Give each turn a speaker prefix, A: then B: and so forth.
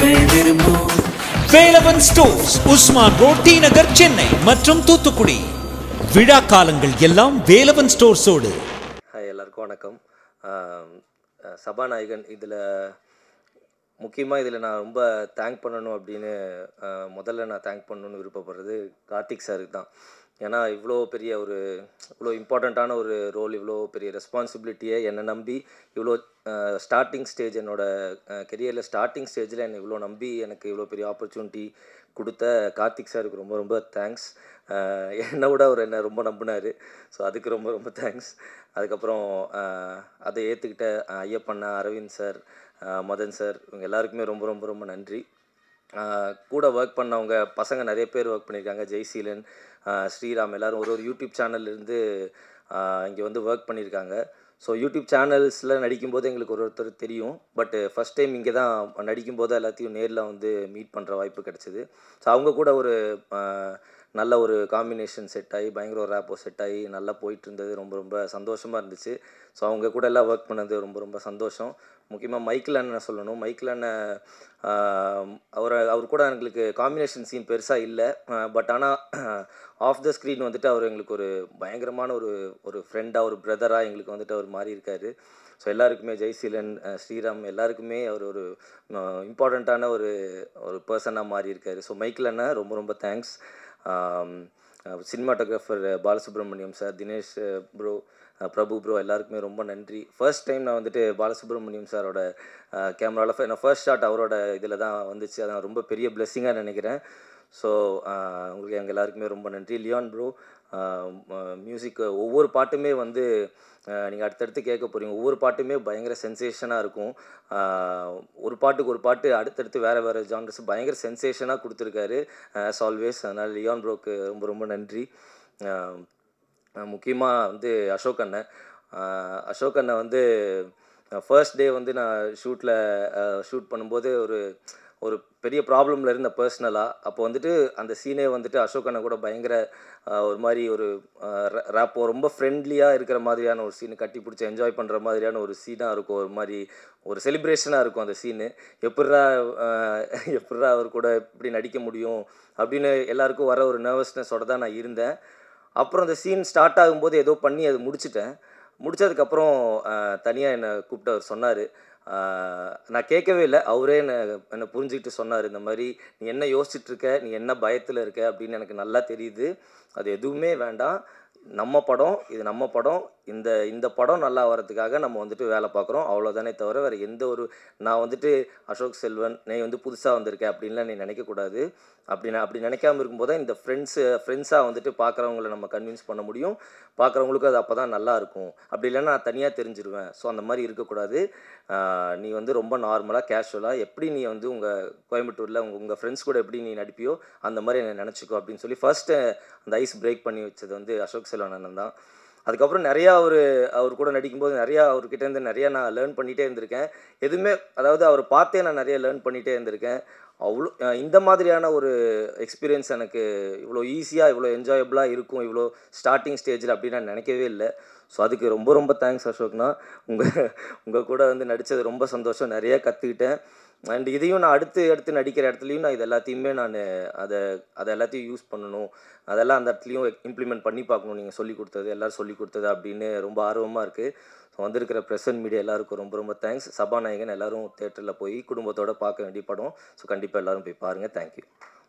A: மக்கள் விரும்பும்
B: Velavan stores Usman road T Nagar Chennai மற்றும் தூத்துக்குடி விழா காலங்கள் எல்லாம் வேலவன் ஸ்டோர்ஸோடு
C: ஹாய் எல்லாருக்கும் வணக்கம் ஆம், அஹ் சபாநாயகன் இதில் முக்கியமாக இதில் நான் ரொம்ப தேங்க் பண்ணணும் அப்படின்னு அஹ், முதல்ல நான் தேங்க் பண்ணணும்னு விருப்பப்படுறது கார்த்திக் சாருக்கு தான் ஏன்னா இவ்வளோ பெரிய ஒரு இவ்வளோ இம்பார்ட்டண்ட்டான ஒரு ரோல் இவ்வளோ பெரிய ரெஸ்பான்சிபிலிட்டியை என்னை நம்பி இவ்வளோ ஸ்டார்டிங் ஸ்டேஜ் என்னோட கெரியரில் ஸ்டார்டிங் ஸ்டேஜில் என்னை இவ்வளோ நம்பி எனக்கு இவ்வளோ பெரிய ஆப்பர்ச்சுனிட்டி கொடுத்த கார்த்திக் சாருக்கு ரொம்ப ரொம்ப தேங்க்ஸ் என்னை விட அவர் என்னை ரொம்ப நம்பினார் ஸோ அதுக்கு ரொம்ப ரொம்ப தேங்க்ஸ் அதுக்கப்புறம் அஹ், அதை ஏற்றுக்கிட்ட ஐயப்பண்ணா அரவிந்த் சார் அஹ், மதன் சார் இவங்க எல்லாருக்குமே ரொம்ப ரொம்ப ரொம்ப நன்றி ஆஹ் கூட ஒர்க் பண்ணவங்க பசங்க நிறைய பேர் ஒர்க் பண்ணியிருக்காங்க ஜெய்சீலன் ஆஹ் ஸ்ரீராம் எல்லாரும் ஒரு ஒரு யூடியூப் சேனல்லேருந்து இங்கே வந்து ஒர்க் பண்ணியிருக்காங்க ஸோ யூடியூப் சேனல்ஸில் நடிக்கும்போது எங்களுக்கு ஒரு ஒருத்தர் தெரியும் பட் ஃபஸ்ட் டைம் இங்கே தான் நடிக்கும்போது எல்லாத்தையும் நேரில் வந்து மீட் பண்ணுற வாய்ப்பு கிடச்சிது ஸோ அவங்க கூட ஒரு ஆஹ் நல்ல ஒரு காம்பினேஷன் செட் ஆகி பயங்கர ஒரு ரேப்போ செட் ஆகி நல்லா போயிட்டு இருந்தது ரொம்ப ரொம்ப சந்தோஷமாக இருந்துச்சு ஸோ அவங்க கூட எல்லாம் ஒர்க் பண்ணது ரொம்ப ரொம்ப சந்தோஷம் முக்கியமாக மைக்கிள் அண்ணன் சொல்லணும் மைக்கிள் அண்ணன் அவரை அவர் கூட எங்களுக்கு காம்பினேஷன் சீன் பெருசாக இல்லை பட் ஆனால் ஆஃப் த ஸ்க்ரீன் வந்துட்டு அவர் எங்களுக்கு ஒரு பயங்கரமான ஒரு ஒரு ஃப்ரெண்டாக ஒரு பிரதராக எங்களுக்கு வந்துட்டு அவர் மாறி இருக்காரு ஸோ எல்லாருக்குமே ஜெய்சீலன் அஹ் ஸ்ரீராம் எல்லாருக்குமே அவர் ஒரு இம்பார்ட்டண்ட்டான ஒரு ஒரு பர்சனாக மாறி இருக்காரு ஸோ மைக்கிள் அண்ணன் ரொம்ப ரொம்ப thanks cinematographer Balasubramaniam sir Dinesh bro Prabhu bro எல்லாருக்குமே ரொம்ப நன்றி ஃபர்ஸ்ட் டைம் நான் வந்துட்டு பாலசுப்ரமணியம் சாரோட கேமராவில் நான் ஃபர்ஸ்ட் ஷாட் அவரோட இதில் தான் வந்துச்சு அதான் ரொம்ப பெரிய பிளெஸ்ஸிங்காக நினைக்கிறேன் ஸோ உங்களுக்கு எங்கள் எல்லாருக்குமே ரொம்ப நன்றி லியான் ப்ரோ மியூசிக் ஒவ்வொரு பாட்டுமே வந்து நீங்கள் அடுத்தடுத்து கேட்க போகிறீங்க ஒவ்வொரு பாட்டுமே பயங்கர சென்சேஷனாக இருக்கும் ஆஹ் ஒரு பாட்டுக்கு ஒரு பாட்டு அடுத்தடுத்து வேறு வேறு ஜான்ரஸ் பயங்கர சென்சேஷனாக கொடுத்துருக்காரு ஆஸ் ஆல்வேஸ் அதனால் லியான் ப்ரோக்கு ரொம்ப ரொம்ப நன்றி முக்கியமாக வந்து அசோக் அண்ணன் ஆஹ் அசோக் அண்ணன் வந்து ஃபர்ஸ்ட் டே வந்து நான் ஷூட்டில் ஷூட் பண்ணும்போது ஒரு ஒரு பெரிய ப்ராப்ளமில் இருந்த பர்சனலாக அப்போ வந்துட்டு அந்த சீனே வந்துட்டு அசோக் அண்ணன் கூட பயங்கர ஆஹ் ஒரு மாதிரி ஒரு ரேப்போ ரொம்ப ஃப்ரெண்ட்லியாக இருக்கிற மாதிரியான ஒரு சீனு கட்டி பிடிச்சி என்ஜாய் பண்ணுற மாதிரியான ஒரு சீனாக இருக்கும் ஒரு மாதிரி ஒரு செலிப்ரேஷனாக இருக்கும் அந்த சீனு எப்பட்றா ஆஹ் எப்பட்றா அவர் கூட இப்படி நடிக்க முடியும் அப்படின்னு எல்லாருக்கும் வர ஒரு நர்வஸ்னஸோட தான் நான் இருந்தேன் அப்புறம் அந்த சீன் ஸ்டார்ட் ஆகும்போது ஏதோ பண்ணி அது முடிச்சிட்டேன் முடிச்சதுக்கப்புறம் தனியாக என்னை கூப்பிட்டு அவர் சொன்னார் நான் கேட்கவே இல்லை அவரே என்னை என்னை புரிஞ்சுக்கிட்டு சொன்னார் இந்த மாதிரி நீ என்ன யோசிச்சுட்டு இருக்க நீ என்ன பயத்தில் இருக்க அப்படின்னு எனக்கு நல்லா தெரியுது அது எதுவுமே வேண்டாம் நம்ம படம் இது நம்ம படம் இந்த இந்த படம் நல்லா வரதுக்காக நம்ம வந்துட்டு வேலை பார்க்குறோம் அவ்வளோதானே தவிர வேறு எந்த ஒரு நான் வந்துட்டு அசோக் செல்வன் நீ வந்து புதுசாக வந்திருக்க அப்படின்லாம் நீ நினைக்கக்கூடாது அப்படி நான் அப்படி நினைக்காம இருக்கும்போது தான் இந்த ஃப்ரெண்ட்ஸு ஃப்ரெண்ட்ஸாக வந்துட்டு பார்க்குறவங்கள நம்ம கன்வின்ஸ் பண்ண முடியும் பார்க்குறவங்களுக்கும் அது அப்போ தான் நல்லா இருக்கும் அப்படி இல்லைன்னா நான் தனியாக தெரிஞ்சிருவேன் ஸோ அந்த மாதிரி இருக்கக்கூடாது ஆஹ் நீ வந்து ரொம்ப நார்மலாக கேஷுவலாக எப்படி நீ வந்து உங்கள் கோயம்புத்தூரில் உங்கள் உங்கள் ஃப்ரெண்ட்ஸ் கூட எப்படி நீ நடிப்பியோ அந்த மாதிரி என்னை நினச்சிக்கோ அப்படின்னு சொல்லி ஃபர்ஸ்ட்டு அந்த ஐஸ் பிரேக் பண்ணி வச்சது வந்து அசோக் செல்வன் அண்ணன் தான் அதுக்கப்புறம் நிறையா அவர் அவர் கூட நடிக்கும்போது நிறையா அவர்கிட்டேருந்து நிறையா நான் லேர்ன் பண்ணிகிட்டே இருந்திருக்கேன் எதுவுமே அதாவது அவர் பார்த்தே நான் நிறைய லேர்ன் பண்ணிகிட்டே இருந்திருக்கேன் அவ்வளோ அஹ் இந்த மாதிரியான ஒரு எக்ஸ்பீரியன்ஸ் எனக்கு இவ்வளோ ஈஸியாக இவ்வளோ என்ஜாயபுளாக இருக்கும் இவ்வளோ ஸ்டார்டிங் ஸ்டேஜில் அப்படின்னு நான் நினைக்கவே இல்லை ஸோ அதுக்கு ரொம்ப ரொம்ப தேங்க்ஸ் அசோக்னா உங்கள் உங்கள் கூட வந்து நடித்தது ரொம்ப சந்தோஷம் நிறைய கற்றுக்கிட்டேன் அண்ட் இதையும் நான் அடுத்து அடுத்து நடிக்கிற இடத்துலையும் நான் இது எல்லாத்தையுமே நான் அதை அதை எல்லாத்தையும் யூஸ் பண்ணணும் அதெல்லாம் அந்த இடத்துலையும் இம்ப்ளிமெண்ட் பண்ணி பார்க்கணும் நீங்கள் சொல்லி கொடுத்தது எல்லோரும் சொல்லி கொடுத்தது அப்படின்னு ரொம்ப ஆர்வமாக இருக்குது ஸோ வந்திருக்கிற ப்ரெசன்ட் மீடியா எல்லாருக்கும் ரொம்ப ரொம்ப தேங்க்ஸ் சபாநாயகன் எல்லாரும் தேட்டரில் போய் குடும்பத்தோடு பார்க்க வேண்டிய படம் ஸோ கண்டிப்பாக எல்லாரும் போய் பாருங்கள் தேங்க்யூ